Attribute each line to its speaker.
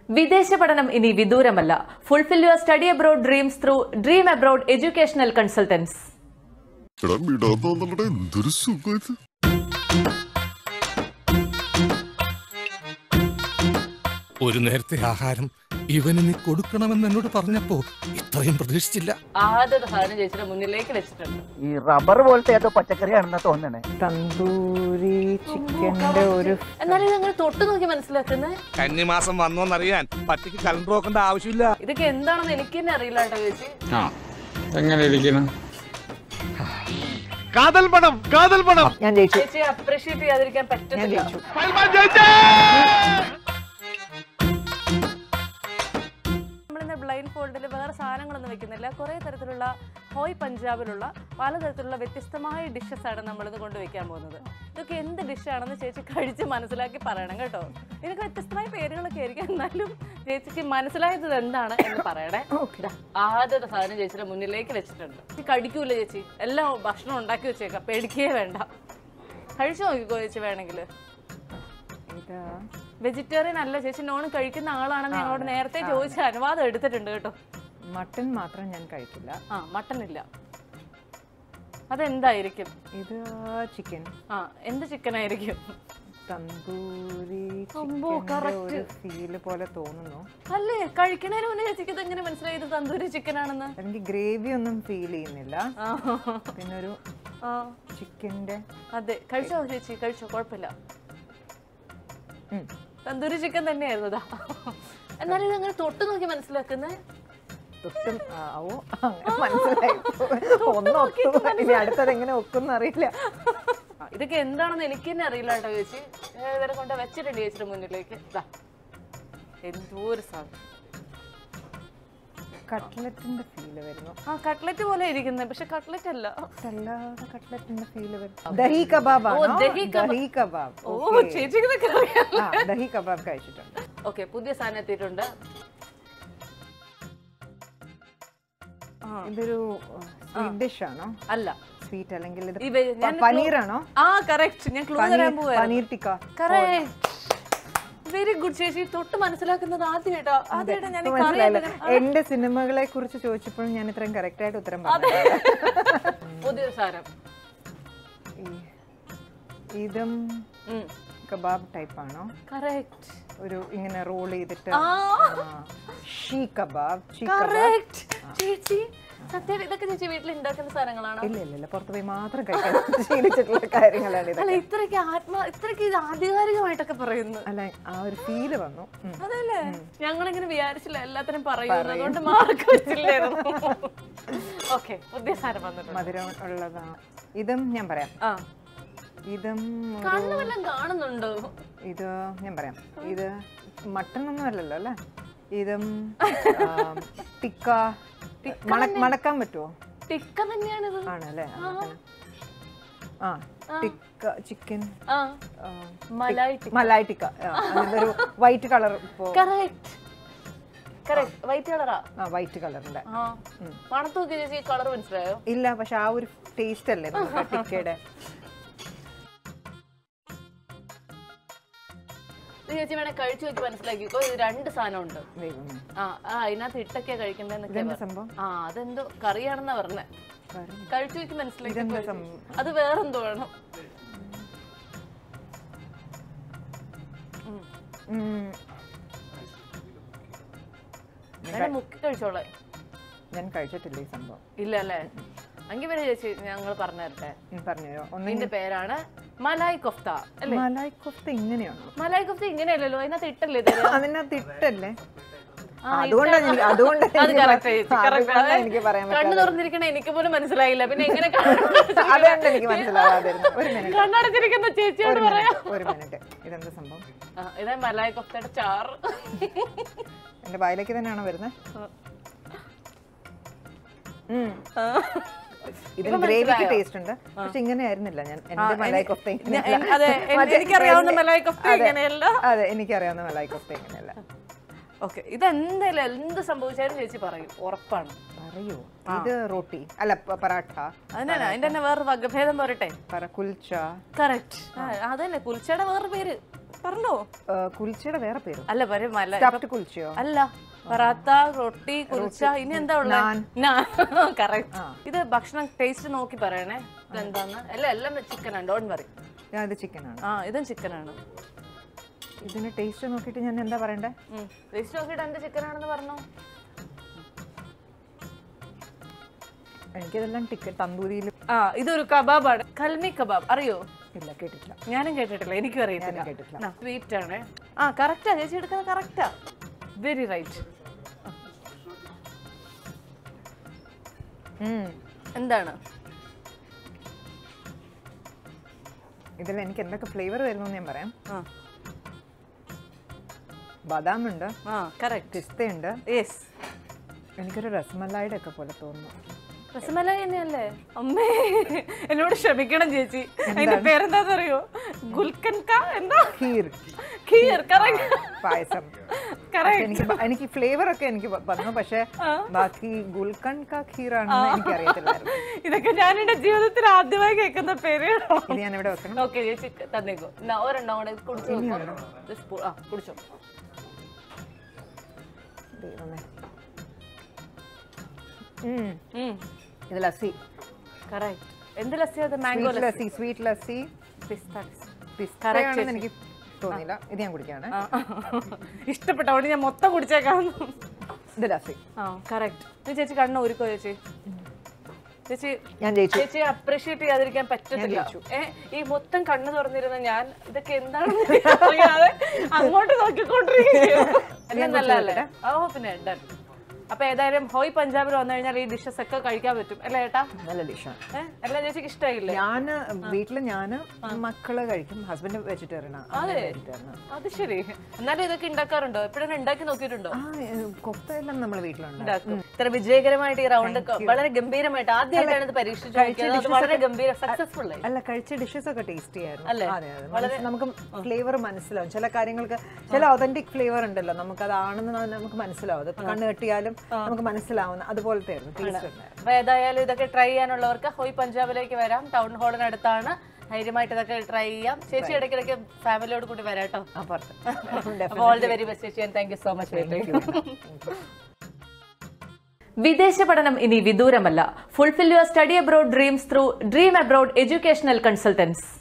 Speaker 1: വിദേശ പഠനം ഇനി വിദൂരമല്ല fulfil your study abroad dreams through dream abroad educational consultants
Speaker 2: എടാ വിടാൻ തോന്നലടാ എന്തൊരു സുഖം ഇത്
Speaker 3: ഒരു നേരത്തെ ആഹാരം ഇവന് നീ കൊടുക്കണമെന്ന് എന്നോട് പറഞ്ഞപ്പോ ഇത്രയും പ്രതീക്ഷിച്ചില്ല
Speaker 1: ആദ്യത്തെ സാധനം ചേച്ചിയുടെ മുന്നിലേക്ക് വെച്ചിട്ടുണ്ട്
Speaker 4: ഈ റബ്ബർ പോലത്തെ ഏതോ പച്ചക്കറിയാണെന്നാ തോന്നണേ
Speaker 5: തന്തൂരി ചിക്കന്റെ ഒരു
Speaker 1: എന്നാലും ഇത് അങ്ങനെ തൊട്ട് നോക്കി മനസ്സിലാക്കുന്നത്
Speaker 3: കന്നിമാസം വന്നോന്നറിയാൻ പട്ടിക്ക് കലണ്ടർ നോക്കേണ്ട ആവശ്യമില്ല
Speaker 1: ഇതൊക്കെ എന്താണെന്ന് എനിക്ക് തന്നെ അറിയില്ല കേട്ടോ ചേച്ചി
Speaker 6: ആ എങ്ങനെ ഇരിക്കണം
Speaker 5: ഞാൻ ജയിച്ചു
Speaker 1: ചേച്ചി അപ്രീഷിയേറ്റ് ചെയ്യാതിരിക്കാൻ
Speaker 5: ഞാൻ
Speaker 1: പറ്റുന്നില്ല
Speaker 5: ജയിച്ചു
Speaker 1: നമ്മളിന്ന് ബ്ലൈൻഡ് ഫോൾഡിൽ വേറെ സാധനങ്ങളൊന്നും വെക്കുന്നില്ല കുറേ തരത്തിലുള്ള ഹോയ് പഞ്ചാബിലുള്ള പലതരത്തിലുള്ള വ്യത്യസ്തമായ ഡിഷസ് ആണ് നമ്മളിത് കൊണ്ട് വെക്കാൻ പോകുന്നത് ഇതൊക്കെ എന്ത് ഡിഷാണെന്ന് ചേച്ചി കഴിച്ച് മനസ്സിലാക്കി പറയണം കേട്ടോ ഇതിനൊക്കെ വ്യത്യസ്തമായ പേരുകളൊക്കെ ആയിരിക്കും എന്നാലും ചേച്ചിക്ക് മനസ്സിലായത് എന്താണ് എന്ന് പറയണേ ദാ, ആദ്യത്തെ സാധനം ചേച്ചിയുടെ മുന്നിലേക്ക് വെച്ചിട്ടുണ്ട് ചേച്ചി കടിക്കൂല ചേച്ചി എല്ലാം ഭക്ഷണം ഉണ്ടാക്കി വെച്ചേക്കാം പേടിക്കേ വേണ്ട കഴിച്ചു നോക്കിക്കോ ചേച്ചി വേണമെങ്കിൽ
Speaker 5: ഇതാ
Speaker 1: വെജിറ്റേറിയൻ അല്ല ചേച്ചി നോൺ കഴിക്കുന്ന ആളാണെന്ന് ഞങ്ങളോട് നേരത്തെ ചോദിച്ച അനുവാദം എടുത്തിട്ടുണ്ട് കേട്ടോ
Speaker 5: മട്ടൺ മാത്രം ഞാൻ കഴിക്കില്ല
Speaker 1: ആ മട്ടൺ ഇല്ല അതെന്തായിരിക്കും
Speaker 5: ഇത് ചിക്കൻ
Speaker 1: ആ എന്ത് ചിക്കൻ ആയിരിക്കും
Speaker 5: തന്തൂരി
Speaker 1: അമ്പോ,
Speaker 5: ചിക്കന്റെ
Speaker 1: correct.
Speaker 5: ഒരു ഫീല് പോലെ തോന്നുന്നു
Speaker 1: അല്ലേ കഴിക്കണതിന് മുന്നേ ചേച്ചിക്ക് ഇത് എങ്ങനെ മനസ്സിലായി ഇത് തന്തൂരി ചിക്കൻ ആണെന്ന്
Speaker 5: എനിക്ക് ഗ്രേവി ഒന്നും ഫീൽ ചെയ്യുന്നില്ല
Speaker 1: ആ,
Speaker 5: പിന്നെ ഒരു
Speaker 1: ആ,
Speaker 5: ചിക്കന്റെ
Speaker 1: അതെ കഴിച്ചോ ചേച്ചി കഴിച്ചോ കുഴപ്പമില്ല
Speaker 5: ഉം.
Speaker 1: തന്തൂരി ചിക്കൻ തന്നെയായിരുന്നു ഇതാ എന്നാലും ഇത് അങ്ങനെ തൊട്ട് നോക്കി മനസ്സിലാക്കുന്നേ
Speaker 5: തൊട്ടും ആ, ഓ അങ്ങനെ മനസ്സിലായി ഒന്ന് ഒത്തു ഇനി അടുത്തത് എങ്ങനെ ഒക്കും അറിയില്ല
Speaker 1: ആ, ഇതൊക്കെ എന്താണെന്ന് എനിക്ക് തന്നെ അറിയില്ല കേട്ടോ ചേച്ചി ഞാൻ ഇവരെ കൊണ്ട് വെച്ചിട്ടുണ്ട് ചേച്ചിയുടെ മുന്നിലേക്ക് ഇതാ എന്തോ ഒരു സാധനം
Speaker 5: കട്ട്ലറ്റിന്റെ ഫീല് വരുന്നു
Speaker 1: ആ കട്ട്ലറ്റ് പോലെ ഇരിക്കുന്നത് പക്ഷെ കട്ട്ലറ്റ് അല്ല
Speaker 5: അല്ലാതെ കട്ട്ലറ്റിന്റെ ഫീല് വരുന്നു ദഹി കബാബ്
Speaker 1: ഓ, ദഹി കബാബ്.
Speaker 5: ദഹി കബാബ്
Speaker 1: ഓ
Speaker 5: Okay.
Speaker 1: ചേച്ചിക്ക് ഇതൊക്കെ അറിയാം
Speaker 5: ആ ദഹി കബാബ് കഴിച്ചിട്ടുണ്ട്
Speaker 1: ഓക്കെ പുതിയ സാധനം എത്തിയിട്ടുണ്ട് ആ,
Speaker 5: ഇതൊരു സ്വീറ്റ് ഡിഷ് ആണോ
Speaker 1: അല്ല
Speaker 5: സ്വീറ്റ് അല്ലെങ്കിൽ ഇത്
Speaker 1: ഈ വെ- ഞാൻ
Speaker 5: പ- പനീറാണോ
Speaker 1: ആ കറക്റ്റ് ഞാൻ ക്ലൂ
Speaker 5: പനീർ
Speaker 1: തരാൻ പോവാ
Speaker 5: പനീർ ടിക്ക
Speaker 1: വെരി ഗുഡ് ചേച്ചി തൊട്ട് മനസ്സിലാക്കുന്നത് ആദ്യമായിട്ടാ ആദ്യമായിട്ടാ ഞാൻ ഈ കറി
Speaker 5: മനസ്സിലായില്ല
Speaker 1: എന്തെങ്കിലും-
Speaker 5: എന്റെ സിനിമകളെ കുറിച്ച് ചോദിച്ചപ്പോഴും ഞാൻ ഇത്രയും കറക്റ്റ് ആയിട്ട് ഉത്തരം പറഞ്ഞു
Speaker 1: പുതിയൊരു സാധനം
Speaker 5: ഈ- ഇതും കബാബ് ടൈപ്പ് ആണോ
Speaker 1: കറക്റ്റ്
Speaker 5: ഒരു ഇങ്ങനെ റോൾ ചെയ്തിട്ട്
Speaker 1: ആ.
Speaker 5: Seekh kebab seekh kebab
Speaker 1: correct ചേച്ചി സത്യം ഇതൊക്കെ ചേച്ചി വീട്ടിൽ ഉണ്ടാക്കുന്ന സാധനങ്ങളാണോ
Speaker 5: ഇല്ല ഇല്ല ഇല്ല പുറത്ത് പോയി മാത്രം കഴിക്കാൻ ശീലിച്ചിട്ടുള്ള കാര്യങ്ങളാണ് ഇത്
Speaker 1: അല്ല ഇത്രയ്ക്ക് ആത്മ ഇത്രയ്ക്ക് ഇത് ആധികാരികമായിട്ടൊക്കെ പറയുന്നു
Speaker 5: അല്ല ആ ഒരു ഫീല് വന്നു ഉം.
Speaker 1: അതല്ലേ ഞങ്ങളിങ്ങനെ വിചാരിച്ചില്ല എല്ലാത്തിനും പറയുന്നു അതുകൊണ്ട് മാർക്ക് വെച്ചില്ലായിരുന്നു ഓക്കെ പുതിയ സാധനം വന്നിട്ടുണ്ട്
Speaker 5: മധുരം ഉള്ളതാണ് ഇതും ഞാൻ പറയാം
Speaker 1: ആ
Speaker 5: ഇതും ഒരു-
Speaker 1: കണ്ണു വല്ലതും കാണുന്നുണ്ടോ
Speaker 5: ഇത് ഞാൻ പറയാം ഇത് മട്ടൺ ഒന്നും അല്ലല്ലോ അല്ലേ ഇതും ആ, ടിക്ക മണ- മണക്കാൻ പറ്റുമോ
Speaker 1: ടിക്ക തന്നെയാണിത്
Speaker 5: ആണല്ലേ ആ, മട്ടൺ. ആ ടിക്ക ചിക്കൻ
Speaker 1: ആ മലായി ടിക്ക
Speaker 5: മലായി ടിക്ക ആ, അതിന്റെ ഒരു വൈറ്റ് കളർ ഇപ്പോ
Speaker 1: കറക്റ്റ് കറക്റ്റ് വൈറ്റ് കളറാ
Speaker 5: ആ വൈറ്റ് കളറിന്റെ
Speaker 1: ആ മണത്ത് നോക്കി ചേച്ചി കളർ മനസ്സിലായോ
Speaker 5: ഇല്ല പക്ഷെ ആ ഒരു ടേസ്റ്റ് അല്ലേ നമുക്ക് ടിക്കയുടെ
Speaker 1: ഇത് ചേച്ചി വേണേ കഴിച്ചു നോക്കി മനസ്സിലാക്കിക്കോ ഇത് രണ്ട് സാധനം ഉണ്ട്
Speaker 5: ദൈവമേ
Speaker 1: ആ ആ അതിനകത്ത് ഇട്ടൊക്കെയാ കഴിക്കണ്ടെന്നൊക്കെ
Speaker 5: ഇതെന്താ സംഭവം
Speaker 1: ആ അതെന്തോ കറിയാണെന്നാ പറഞ്ഞേ
Speaker 5: കറി.
Speaker 1: കഴിച്ചു നോക്കി മനസ്സിലാക്കി
Speaker 5: ഇതെന്താ സംഭവം
Speaker 1: അത് വേറെന്തോ വേണം
Speaker 5: ഉം.
Speaker 1: വേണേ മുക്കി കഴിച്ചോളെ
Speaker 5: ഞാൻ കഴിച്ചിട്ടില്ല ഈ സംഭവം
Speaker 1: ഇല്ല അല്ലേ എങ്കിൽ പിന്നെ ചേച്ചി ഞങ്ങൾ പറഞ്ഞു തരട്ടെ
Speaker 5: ഉം, പറഞ്ഞുതരോ ഒന്ന്
Speaker 1: ഇതിന്റെ പേരാണ് മലായ് കൊഫ്ത അല്ലേ
Speaker 5: മലായി കൊഫ്ത ഇങ്ങനെയാണോ
Speaker 1: മലായ് കൊഫ്ത ഇങ്ങനെയല്ലല്ലോ അതിനകത്ത് ഇട്ടല്ലേ ഇത്
Speaker 5: അതിനകത്ത് ഇട്ടല്ലേ
Speaker 1: ആ,
Speaker 5: അതുകൊണ്ടാണ് എനിക്ക് അതുകൊണ്ടാണ്
Speaker 1: അത്
Speaker 5: എനിക്ക്
Speaker 1: correct
Speaker 5: പ-
Speaker 1: ചേച്ചി, correct.
Speaker 5: അതുകൊണ്ടാണ്
Speaker 1: അതെ.
Speaker 5: എനിക്ക് പറയാൻ
Speaker 1: കണ്ണു
Speaker 5: പറ്റാതെ
Speaker 1: തുറന്നിരിക്കണ എനിക്ക് പോലും മനസ്സിലായില്ല പിന്നെ എങ്ങനെ
Speaker 5: അതുകൊണ്ട് എനിക്ക് മനസ്സിലാവാതിരുന്നു ഒരു മിനിറ്റ്
Speaker 1: കണ്ണടച്ചിരിക്കുന്ന ചേച്ചിയോട്
Speaker 5: ഒരു
Speaker 1: പറയാം
Speaker 5: മിനിറ്റ് ഒരു മിനിറ്റ് ഇതെന്താ സംഭവം
Speaker 1: ആ, ഇതാ മലായ് കൊഫ്തയുടെ ചാറ്
Speaker 5: എന്റെ വായിലേക്ക് തന്നെയാണോ വരുന്നത് ഇതിന് ഗ്രേവിക്ക് ടേസ്റ്റ് ഉണ്ട് പക്ഷെ ഇങ്ങനെ ആയിരുന്നില്ല ഞാൻ എന്റെ മലായി കൊഫ്ത ഇങ്ങനെയല്ല.
Speaker 1: അതെ എൻ-
Speaker 5: മറ്റേ
Speaker 1: എനിക്കറിയാവുന്ന
Speaker 5: എന്റെ-
Speaker 1: മലായ് കൊഫ്ത
Speaker 5: അതെ,
Speaker 1: ഇങ്ങനെയല്ല
Speaker 5: അതെ എനിക്കറിയാവുന്ന മലായി കൊഫ്ത ഇങ്ങനെയല്ല
Speaker 1: ഓക്കെ ഇതെന്തായാലും എന്ത് സംഭവിച്ചാലും ചേച്ചി പറയും ഉറപ്പാണ്
Speaker 5: പറയൂ ഇത് റോട്ടി അല്ല പ- പറാഠ
Speaker 1: അതിനാണ് അതിന്റെ തന്നെ വേറെ വകഭേദം പോരട്ടെ
Speaker 5: പറ കുൽച്ച
Speaker 1: കറക്റ്റ് അതന്നെ കുൽച്ചയുടെ വേറെ പേര് പറഞ്ഞോ
Speaker 5: ആ, കുൽച്ചയുടെ വേറെ പേര്
Speaker 1: അല്ല വരും അല്ല
Speaker 5: സ്റ്റഫ്ഡ് കുൽച്ചയോ
Speaker 1: അല്ല പറാത്ത റൊട്ടി കുരിച്ച ഇനി എന്താ
Speaker 5: നാൻ.
Speaker 1: ഉള്ളത് കറക്റ്റ് ഇത് ഭക്ഷണം ടേസ്റ്റ് നോക്കി പറയണേ ഇതെന്താന്ന് അല്ല എല്ലാം ചിക്കൻ ആണ് ഡോൺ വറി
Speaker 5: ഞാൻ ഇത് ചിക്കനാണ്
Speaker 1: ആ ഇതും ചിക്കൻ ആണ്
Speaker 5: ഇതിന് ടേസ്റ്റ് നോക്കിയിട്ട് ഞാൻ എന്താ പറയണ്ടേ
Speaker 1: ടേസ്റ്റ് നോക്കിയിട്ട് എന്ത് ചിക്കൻ ആണെന്ന് പറഞ്ഞു
Speaker 5: എനിക്കിതെല്ലാം ടിക്കറ്റ് തന്തൂരിയിൽ
Speaker 1: ആ ഇതൊരു കബാബാണ് കൽമി കബാബ് അറിയോ
Speaker 5: ഇല്ല കേട്ടിട്ടില്ല
Speaker 1: ഞാനും കേട്ടിട്ടില്ല എനിക്കും അറിയത്തില്ല
Speaker 5: കേട്ടിട്ടില്ല.
Speaker 1: സ്വീറ്റ് ആണ് ആ കറക്റ്റാ ചേച്ചി എടുക്കുന്നത് കറക്റ്റാ വെരി റൈറ്റ്
Speaker 5: ഉം.
Speaker 1: എന്താണ്
Speaker 5: ഇതിൽ എനിക്ക് എന്തൊക്കെ ഫ്ലേവർ വരുന്നു ഞാൻ പറയാം
Speaker 1: ആ
Speaker 5: ബദാം ഉണ്ട്
Speaker 1: ആ കറക്റ്റ്
Speaker 5: പിസ്തയുണ്ട്
Speaker 1: യെസ്
Speaker 5: എനിക്കൊരു രസമലായുടെ ഒക്കെ പോലെ തോന്നുന്നു
Speaker 1: രസമലായി തന്നെയല്ലേ അമ്മേ എന്നോട് ക്ഷമിക്കണം ചേച്ചി അതിന്റെ പേരെന്താന്ന് അറിയോ ഗുൽക്കൻ കാ എന്താ
Speaker 5: ഖീർ
Speaker 1: ഖീർ കറക്റ്റ്
Speaker 5: പായസം
Speaker 1: കറക്റ്റ്
Speaker 5: എനിക്ക് ബ- എനിക്ക് ഫ്ലേവർ ഒക്കെ എനിക്ക് വ- വന്നു പക്ഷെ ബാക്കി ഗുൽക്കൺ കാ ഖീർ ആണെന്ന് എനിക്ക് അറിയത്തില്ലായിരുന്നു
Speaker 1: ഇതൊക്കെ ഞാൻ എന്റെ ജീവിതത്തിൽ ആദ്യമായി കേൾക്കുന്ന പേര്
Speaker 5: ഇത് ഞാൻ ഇവിടെ വെക്കണം
Speaker 1: ഓക്കെ ചേച്ചി തന്നേക്കോ എന്നാ ഒരെണ്ണം കൂടെ കുടിച്ചു നോക്കാം. ഒരു സ്പൂ- ആ കുടിച്ചോ
Speaker 5: ദൈവമേ. ഉം.
Speaker 1: ഉം
Speaker 5: ഇത് ലസ്സി
Speaker 1: കറക്റ്റ് എന്ത് ലസ്സി അത് mango
Speaker 5: sweet lassi sweet lassi
Speaker 1: പിസ്ത
Speaker 5: പിസ്തയാണെന്ന് എനിക്ക് തോന്നിയില്ല ഇത് ഞാൻ കുടിക്കാണ്
Speaker 1: ഇഷ്ടപ്പെട്ടോണ്ട് ഞാൻ മൊത്തം കുടിച്ചേക്കാം
Speaker 5: ഇത് ലസ്സി
Speaker 1: ആ കറക്റ്റ് ചേച്ചി കണ്ണ ഒരുക്കോ ചേച്ചി ചേച്ചി
Speaker 5: ഞാൻ ജയിച്ചു
Speaker 1: ചേച്ചി അപ്രീഷിയേറ്റ് ചെയ്യാതിരിക്കാൻ പറ്റത്തില്ല
Speaker 5: ജയിച്ചു.
Speaker 1: ഏ ഈ മൊത്തം കണ്ണു തുറന്നിരുന്ന ഞാൻ ഇതൊക്കെ എന്താണെന്ന് അറിയാതെ അങ്ങോട്ട് നോക്കിക്കൊണ്ടിരിക്കുകയാണ് എല്ലാം നല്ലതല്ലേ ഓ പിന്നെ ഡൺ അപ്പൊ ഏതായാലും ഹോയ് പഞ്ചാബിൽ വന്നു കഴിഞ്ഞാൽ ഈ ഡിഷസ് ഒക്കെ കഴിക്കാൻ പറ്റും അല്ലേ ഏട്ടാ
Speaker 5: നല്ല ഡിഷാണ്
Speaker 1: ഏഹ് എല്ലാം ചേച്ചിക്ക് ഇഷ്ടമായില്ലേ
Speaker 5: ഞാന് വീട്ടില് ഞാന് മക്കള് കഴിക്കും ഹസ്ബൻഡ് വെജിറ്റേറിയൻ വെജിറ്റേറിയൻ
Speaker 1: അത് ശരി എന്നാലും ഇതൊക്കെ ഉണ്ടാക്കാറുണ്ടോ എപ്പോഴും ഉണ്ടാക്കി നോക്കിയിട്ടുണ്ടോ
Speaker 5: ആ കൊത്തയെല്ലാം നമ്മൾ വീട്ടിലുണ്ട്
Speaker 1: ഉണ്ടാക്കും ഇത്ര വിജയകരമായിട്ട് ഈ റൗണ്ട് വളരെ ഗംഭീരമായിട്ട് ആദ്യമായിട്ടാണ് ഇത് പരീക്ഷിച്ചു നോക്കിയത് അത് വളരെ ഗംഭീര സക്സസ്ഫുൾ ആയി
Speaker 5: അല്ല കഴിച്ച ഡിഷസ് ഒക്കെ ടേസ്റ്റ് ചെയ്യായിരുന്നു
Speaker 1: അല്ലേ?
Speaker 5: അതെ അതെ മനസ്സ് നമുക്ക് ഫ്ലേവർ മനസ്സിലാവും ചില കാര്യങ്ങൾക്ക് ചില ഒതന്റിക് ഫ്ലേവർ ഉണ്ടല്ലോ നമുക്ക് അതാണെന്ന് ന- നമുക്ക് മനസ്സിലാവും അത് കണ്ണ് കെട്ടിയാലും നമുക്ക് മനസ്സിലാവുന്ന അതുപോലത്തെ ആയിരുന്നു ടേസ്റ്റ് ഉണ്ടായിരുന്നു
Speaker 1: അപ്പൊ ഏതായാലും ഇതൊക്കെ ട്രൈ ചെയ്യാനുള്ളവർക്ക് ഹോയ് പഞ്ചാബിലേക്ക് വരാം ടൗൺ ഹാളിനടുത്താണ് ധൈര്യമായിട്ട് ഇതൊക്കെ ട്രൈ ചെയ്യാം ചേച്ചി ഇടയ്ക്കിടയ്ക്ക് ഫാമിലിയോട് കൂടി വരാം കേട്ടോ
Speaker 5: അപ്പുറത്ത്
Speaker 1: ഓൾ ദി വെരി ബെസ്റ്റ് ചേച്ചി and thank you so much വിദേശ പഠനം ഇനി വിദൂരമല്ല fulfil your study abroad dreams through dream abroad educational consultants